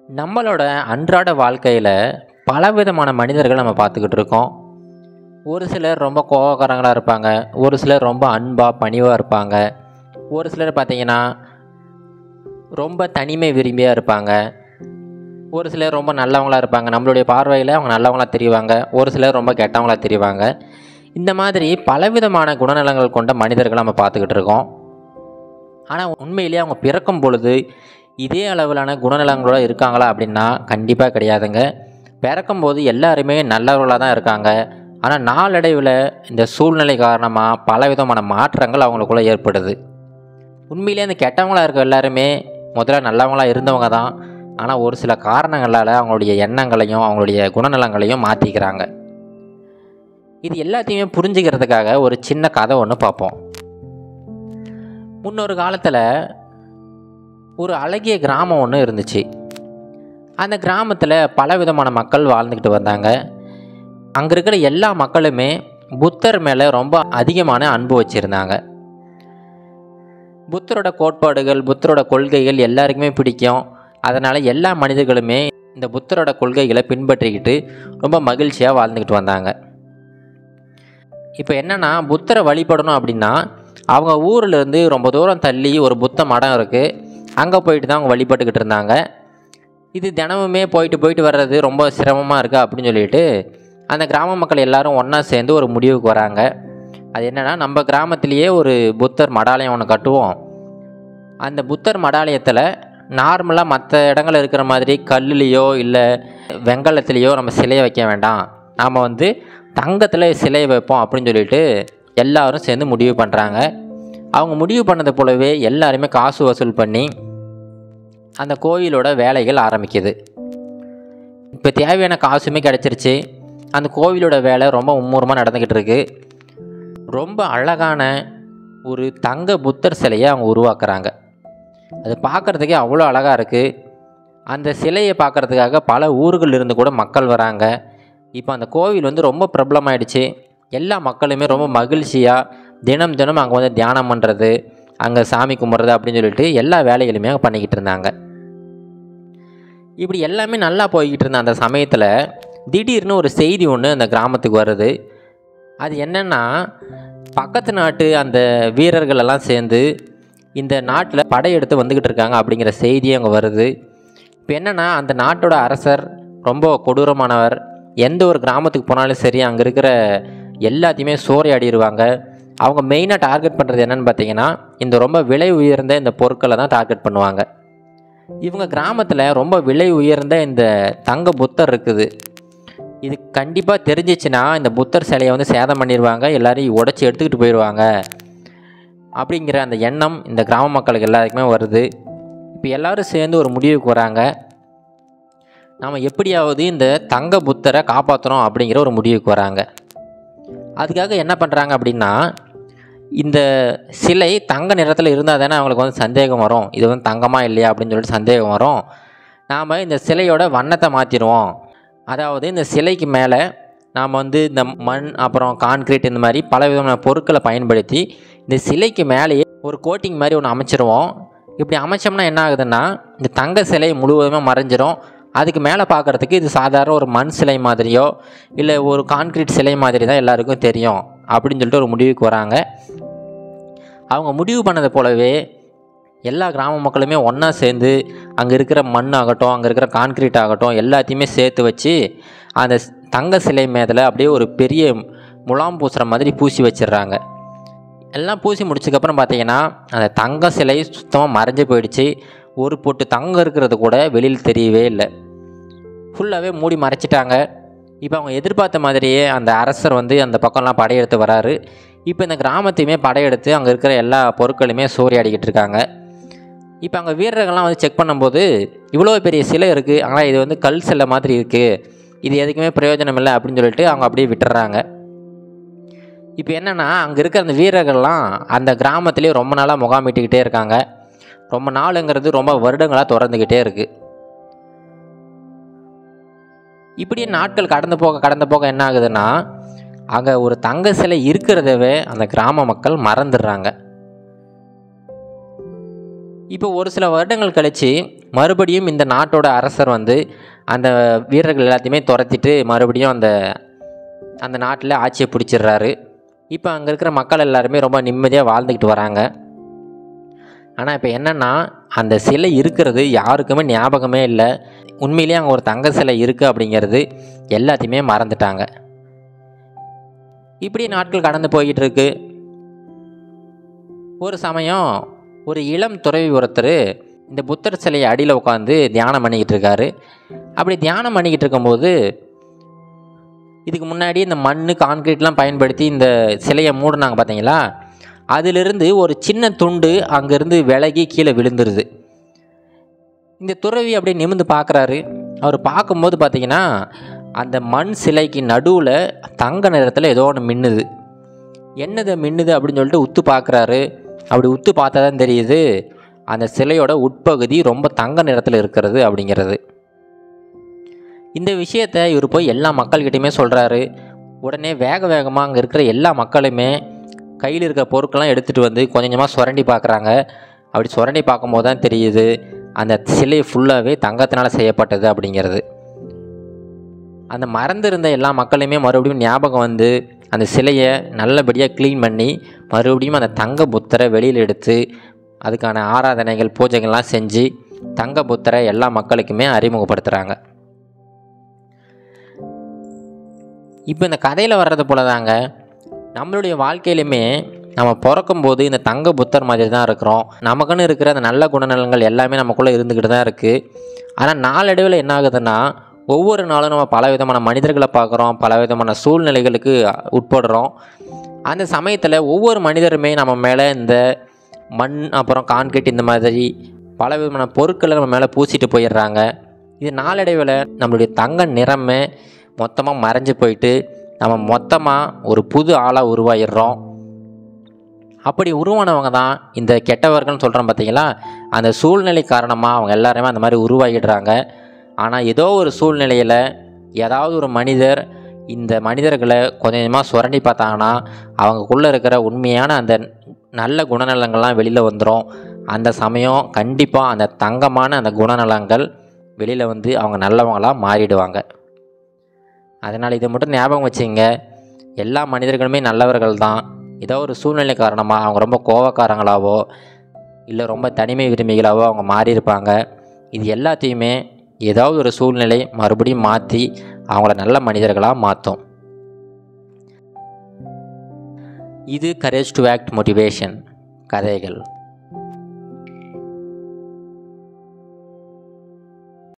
நம்மளோட அன்றாட வாழ்க்கையில் பலவிதமான மனிதர்கள் நம்ம பார்த்துக்கிட்டு இருக்கோம் ஒரு சிலர் ரொம்ப கோவக்காரங்களாக இருப்பாங்க ஒரு சிலர் ரொம்ப அன்பாக பணிவாக இருப்பாங்க ஒரு சிலர் பார்த்தீங்கன்னா ரொம்ப தனிமை விரும்பியாக இருப்பாங்க ஒரு சிலர் ரொம்ப நல்லவங்களா இருப்பாங்க நம்மளுடைய பார்வையில் அவங்க நல்லவங்களா தெரிவாங்க ஒரு சிலர் ரொம்ப கெட்டவங்களா தெரிவாங்க இந்த மாதிரி பலவிதமான குணநலங்கள் கொண்ட மனிதர்களை நம்ம பார்த்துக்கிட்டு இருக்கோம் ஆனால் உண்மையிலேயே அவங்க பிறக்கும் பொழுது இதே அளவிலான குணநலங்களோட இருக்காங்களா அப்படின்னா கண்டிப்பாக கிடையாதுங்க பிறக்கும்போது எல்லாருமே நல்லவர்களாக தான் இருக்காங்க ஆனால் நாளடைவில் இந்த சூழ்நிலை காரணமாக பலவிதமான மாற்றங்கள் அவங்களுக்குள்ள ஏற்படுது உண்மையிலே அந்த கெட்டவங்களா இருக்க எல்லாருமே முதல்ல நல்லவங்களா இருந்தவங்க தான் ஆனால் ஒரு சில காரணங்களால் அவங்களுடைய எண்ணங்களையும் அவங்களுடைய குணநலங்களையும் மாற்றிக்கிறாங்க இது எல்லாத்தையுமே புரிஞ்சுக்கிறதுக்காக ஒரு சின்ன கதை ஒன்று பார்ப்போம் முன்னொரு காலத்தில் ஒரு அழகிய கிராமம் ஒன்று இருந்துச்சு அந்த கிராமத்தில் பலவிதமான மக்கள் வாழ்ந்துக்கிட்டு வந்தாங்க அங்கே இருக்கிற எல்லா மக்களுமே புத்தர் மேலே ரொம்ப அதிகமான அன்பு வச்சுருந்தாங்க புத்தரோட கோட்பாடுகள் புத்தரோட கொள்கைகள் எல்லாருக்குமே பிடிக்கும் அதனால் எல்லா மனிதர்களுமே இந்த புத்தரோட கொள்கைகளை பின்பற்றிக்கிட்டு ரொம்ப மகிழ்ச்சியாக வாழ்ந்துக்கிட்டு வந்தாங்க இப்போ என்னென்னா புத்தரை வழிபடணும் அப்படின்னா அவங்க ஊர்லேருந்து ரொம்ப தூரம் தள்ளி ஒரு புத்த மடம் இருக்குது அங்கே போயிட்டு தான் அவங்க வழிபட்டுக்கிட்டு இருந்தாங்க இது தினமுமே போயிட்டு போயிட்டு வர்றது ரொம்ப சிரமமாக இருக்குது அப்படின்னு சொல்லிட்டு அந்த கிராம மக்கள் எல்லாரும் ஒன்றா சேர்ந்து ஒரு முடிவுக்கு வராங்க அது என்னென்னா நம்ம கிராமத்திலேயே ஒரு புத்தர் மடாலயம் ஒன்று கட்டுவோம் அந்த புத்தர் மடாலயத்தில் நார்மலாக மற்ற இடங்கள் இருக்கிற மாதிரி கல்லுலேயோ இல்லை வெங்கலத்துலேயோ நம்ம சிலையை வைக்க வேண்டாம் நாம் வந்து தங்கத்தில் சிலையை வைப்போம் அப்படின்னு சொல்லிட்டு எல்லாரும் சேர்ந்து முடிவு பண்ணுறாங்க அவங்க முடிவு பண்ணது போலவே எல்லாருமே காசு வசூல் பண்ணி அந்த கோயிலோட வேலைகள் ஆரம்பிக்குது இப்போ தேவையான காசுமே கிடச்சிருச்சு அந்த கோவிலோட வேலை ரொம்ப மும்முரமாக நடந்துக்கிட்டு இருக்கு ரொம்ப அழகான ஒரு தங்க புத்தர் சிலையை அவங்க உருவாக்குறாங்க அது பார்க்குறதுக்கே அவ்வளோ அழகாக இருக்குது அந்த சிலையை பார்க்குறதுக்காக பல ஊர்கள் இருந்து கூட மக்கள் வராங்க இப்போ அந்த கோவில் வந்து ரொம்ப பிரபலமாயிடுச்சு எல்லா மக்களுமே ரொம்ப மகிழ்ச்சியாக தினம் தினம் அங்கே வந்து தியானம் பண்ணுறது அங்கே சாமி கும்பிட்றது அப்படின்னு சொல்லிட்டு எல்லா வேலைகளுமே அங்கே பண்ணிக்கிட்டு இருந்தாங்க இப்படி எல்லாமே நல்லா போய்கிட்டு இருந்த அந்த சமயத்தில் திடீர்னு ஒரு செய்தி ஒன்று அந்த கிராமத்துக்கு வருது அது என்னென்னா பக்கத்து நாட்டு அந்த வீரர்கள் எல்லாம் சேர்ந்து இந்த நாட்டில் படையெடுத்து வந்துக்கிட்டு இருக்காங்க அப்படிங்கிற செய்தி அங்கே வருது இப்போ என்னென்னா அந்த நாட்டோட அரசர் ரொம்ப கொடூரமானவர் எந்த ஒரு கிராமத்துக்கு போனாலும் சரி அங்கே இருக்கிற எல்லாத்தையுமே சூறையாடிடுவாங்க அவங்க மெயினாக டார்கெட் பண்ணுறது என்னென்னு பார்த்தீங்கன்னா இந்த ரொம்ப விலை உயர்ந்த இந்த பொருட்களை தான் டார்கெட் பண்ணுவாங்க இவங்க கிராமத்தில் ரொம்ப விலை உயர்ந்த இந்த தங்க புத்தர் இருக்குது இது கண்டிப்பாக தெரிஞ்சிச்சுன்னா இந்த புத்தர் சிலையை வந்து சேதம் பண்ணிடுவாங்க எல்லாரையும் உடச்சி எடுத்துக்கிட்டு போயிடுவாங்க அப்படிங்கிற அந்த எண்ணம் இந்த கிராம மக்களுக்கு எல்லாருக்குமே வருது இப்போ எல்லோரும் சேர்ந்து ஒரு முடிவுக்கு வராங்க நாம் எப்படியாவது இந்த தங்க புத்தரை காப்பாற்றணும் அப்படிங்கிற ஒரு முடிவுக்கு வராங்க அதுக்காக என்ன பண்ணுறாங்க அப்படின்னா இந்த சிலை தங்க நிறத்தில் இருந்தால் தானே அவங்களுக்கு வந்து சந்தேகம் வரும் இது வந்து தங்கமா இல்லையா அப்படின்னு சொல்லிட்டு சந்தேகம் வரும் நாம் இந்த சிலையோட வண்ணத்தை மாற்றிடுவோம் அதாவது இந்த சிலைக்கு மேலே நாம் வந்து இந்த மண் அப்புறம் கான்க்ரீட் இந்த மாதிரி பல விதமான பொருட்களை பயன்படுத்தி இந்த சிலைக்கு மேலேயே ஒரு கோட்டிங் மாதிரி ஒன்று அமைச்சிருவோம் இப்படி அமைச்சோம்னா என்ன ஆகுதுன்னா இந்த தங்க சிலை முழுவதுமே மறைஞ்சிரும் அதுக்கு மேலே பார்க்குறதுக்கு இது சாதாரண ஒரு மண் சிலை மாதிரியோ இல்லை ஒரு கான்க்ரீட் சிலை மாதிரி தான் எல்லாருக்கும் தெரியும் அப்படின்னு சொல்லிட்டு ஒரு முடிவுக்கு வராங்க அவங்க முடிவு பண்ணதை போலவே எல்லா கிராம மக்களுமே ஒன்றா சேர்ந்து அங்கே இருக்கிற மண் ஆகட்டும் அங்கே இருக்கிற கான்க்ரீட் ஆகட்டும் எல்லாத்தையுமே சேர்த்து வச்சு அந்த தங்க சிலை மேதில் அப்படியே ஒரு பெரிய முலாம் பூசுகிற மாதிரி பூசி வச்சிடுறாங்க எல்லாம் பூசி முடிச்சதுக்கப்புறம் பார்த்தீங்கன்னா அந்த தங்க சிலை சுத்தமாக மறைஞ்சு போயிடுச்சு ஒரு பொட்டு தங்கம் இருக்கிறது கூட வெளியில் தெரியவே இல்லை ஃபுல்லாகவே மூடி மறைச்சிட்டாங்க இப்போ அவங்க எதிர்பார்த்த மாதிரியே அந்த அரசர் வந்து அந்த பக்கம்லாம் படையெடுத்து வராரு இப்போ இந்த கிராமத்தையுமே படையெடுத்து அங்கே இருக்கிற எல்லா பொருட்களுமே சூறையாடிக்கிட்டு இருக்காங்க இப்போ அங்கே வீரர்கள்லாம் வந்து செக் பண்ணும்போது இவ்வளோ பெரிய சிலை இருக்குது ஆனால் இது வந்து கல் சிலை மாதிரி இருக்குது இது எதுக்குமே பிரயோஜனம் இல்லை அப்படின்னு சொல்லிட்டு அவங்க அப்படியே விட்டுறாங்க இப்போ என்னென்னா அங்கே இருக்கிற அந்த வீரர்கள்லாம் அந்த கிராமத்துலேயே ரொம்ப நாளாக முகாமிட்டுக்கிட்டே இருக்காங்க ரொம்ப நாளுங்கிறது ரொம்ப வருடங்களாக தொடர்ந்துக்கிட்டே இருக்குது இப்படியே நாட்கள் கடந்து போக கடந்து போக என்ன ஆகுதுன்னா அங்கே ஒரு தங்க சிலை இருக்கிறதவே அந்த கிராம மக்கள் மறந்துடுறாங்க இப்போ ஒரு சில வருடங்கள் கழித்து மறுபடியும் இந்த நாட்டோட அரசர் வந்து அந்த வீரர்கள் எல்லாத்தையுமே துரத்திட்டு மறுபடியும் அந்த அந்த நாட்டில் ஆட்சியை பிடிச்சிடுறாரு இப்போ அங்கே இருக்கிற மக்கள் எல்லாருமே ரொம்ப நிம்மதியாக வாழ்ந்துக்கிட்டு வராங்க ஆனால் இப்போ என்னென்னா அந்த சிலை இருக்கிறது யாருக்குமே ஞாபகமே இல்லை உண்மையிலேயே அங்கே ஒரு தங்க சிலை இருக்குது அப்படிங்கிறது எல்லாத்தையுமே மறந்துட்டாங்க இப்படி நாட்கள் கடந்து போய்கிட்டு இருக்கு ஒரு சமயம் ஒரு இளம் துறவி ஒருத்தர் இந்த புத்தர் சிலையை அடியில் உட்காந்து தியானம் பண்ணிக்கிட்டு இருக்காரு அப்படி தியானம் பண்ணிக்கிட்டு இருக்கும்போது இதுக்கு முன்னாடி இந்த மண் கான்கிரீட்லாம் பயன்படுத்தி இந்த சிலையை மூடினாங்க பார்த்தீங்களா அதிலிருந்து ஒரு சின்ன துண்டு அங்கேருந்து விலகி கீழே விழுந்துருது இந்த துறவி அப்படியே நிமிந்து பார்க்குறாரு அவர் பார்க்கும்போது பார்த்தீங்கன்னா அந்த மண் சிலைக்கு நடுவில் தங்க நிறத்தில் ஏதோ ஒன்று மின்னுது என்னது மின்னுது அப்படின்னு சொல்லிட்டு உத்து பார்க்குறாரு அப்படி உத்து பார்த்தா தான் தெரியுது அந்த சிலையோட உட்பகுதி ரொம்ப தங்க நிறத்தில் இருக்கிறது அப்படிங்கிறது இந்த விஷயத்தை இவர் போய் எல்லா மக்கள்கிட்டையுமே சொல்கிறாரு உடனே வேக வேகமாக அங்கே இருக்கிற எல்லா மக்களுமே கையில் இருக்கிற பொருட்கள்லாம் எடுத்துகிட்டு வந்து கொஞ்சம் கொஞ்சமாக சுரண்டி பார்க்குறாங்க அப்படி சுரண்டி பார்க்கும்போது தான் தெரியுது அந்த சிலை ஃபுல்லாகவே தங்கத்தினால் செய்யப்பட்டது அப்படிங்கிறது அந்த மறந்திருந்த எல்லா மக்களையுமே மறுபடியும் ஞாபகம் வந்து அந்த சிலையை நல்லபடியாக க்ளீன் பண்ணி மறுபடியும் அந்த தங்க புத்தரை வெளியில் எடுத்து அதுக்கான ஆராதனைகள் பூஜைகள்லாம் செஞ்சு தங்க புத்தரை எல்லா மக்களுக்குமே அறிமுகப்படுத்துகிறாங்க இப்போ இந்த கதையில் வர்றது போல தாங்க நம்மளுடைய வாழ்க்கையிலுமே நம்ம பிறக்கும்போது இந்த தங்க புத்தர் மாதிரி தான் இருக்கிறோம் நமக்குன்னு இருக்கிற அந்த நல்ல குணநலங்கள் எல்லாமே நமக்குள்ளே இருந்துக்கிட்டு தான் இருக்குது ஆனால் நாளடைவில் என்ன ஆகுதுன்னா ஒவ்வொரு நாளும் நம்ம பல விதமான மனிதர்களை பார்க்குறோம் பல விதமான சூழ்நிலைகளுக்கு உட்படுறோம் அந்த சமயத்தில் ஒவ்வொரு மனிதருமே நம்ம மேலே இந்த மண் அப்புறம் கான்கிரீட் இந்த மாதிரி பல விதமான பொருட்களை நம்ம மேலே பூசிட்டு போயிடுறாங்க இது நாளடைவில் நம்மளுடைய தங்க நிறமே மொத்தமாக மறைஞ்சு போயிட்டு நம்ம மொத்தமாக ஒரு புது ஆளாக உருவாயிடுறோம் அப்படி உருவானவங்க தான் இந்த கெட்டவர்கள்னு சொல்கிறோம் பார்த்தீங்களா அந்த சூழ்நிலை காரணமாக அவங்க எல்லாருமே அந்த மாதிரி உருவாகிடுறாங்க ஆனால் ஏதோ ஒரு சூழ்நிலையில் ஏதாவது ஒரு மனிதர் இந்த மனிதர்களை கொஞ்சம் கொஞ்சமாக சுரண்டி பார்த்தாங்கன்னா அவங்களுக்குள்ளே இருக்கிற உண்மையான அந்த நல்ல குணநலங்கள்லாம் வெளியில் வந்துடும் அந்த சமயம் கண்டிப்பாக அந்த தங்கமான அந்த குணநலங்கள் வெளியில் வந்து அவங்க நல்லவங்களாக மாறிடுவாங்க அதனால் இதை மட்டும் ஞாபகம் வச்சுங்க எல்லா மனிதர்களுமே நல்லவர்கள் தான் ஏதோ ஒரு சூழ்நிலை காரணமாக அவங்க ரொம்ப கோவக்காரங்களாவோ இல்லை ரொம்ப தனிமை விரும்பிகளாவோ அவங்க மாறியிருப்பாங்க இது எல்லாத்தையுமே ஏதாவது ஒரு சூழ்நிலை மறுபடியும் மாற்றி அவங்கள நல்ல மனிதர்களாக மாற்றும் இது கரேஜ் டு ஆக்ட் மோட்டிவேஷன் கதைகள்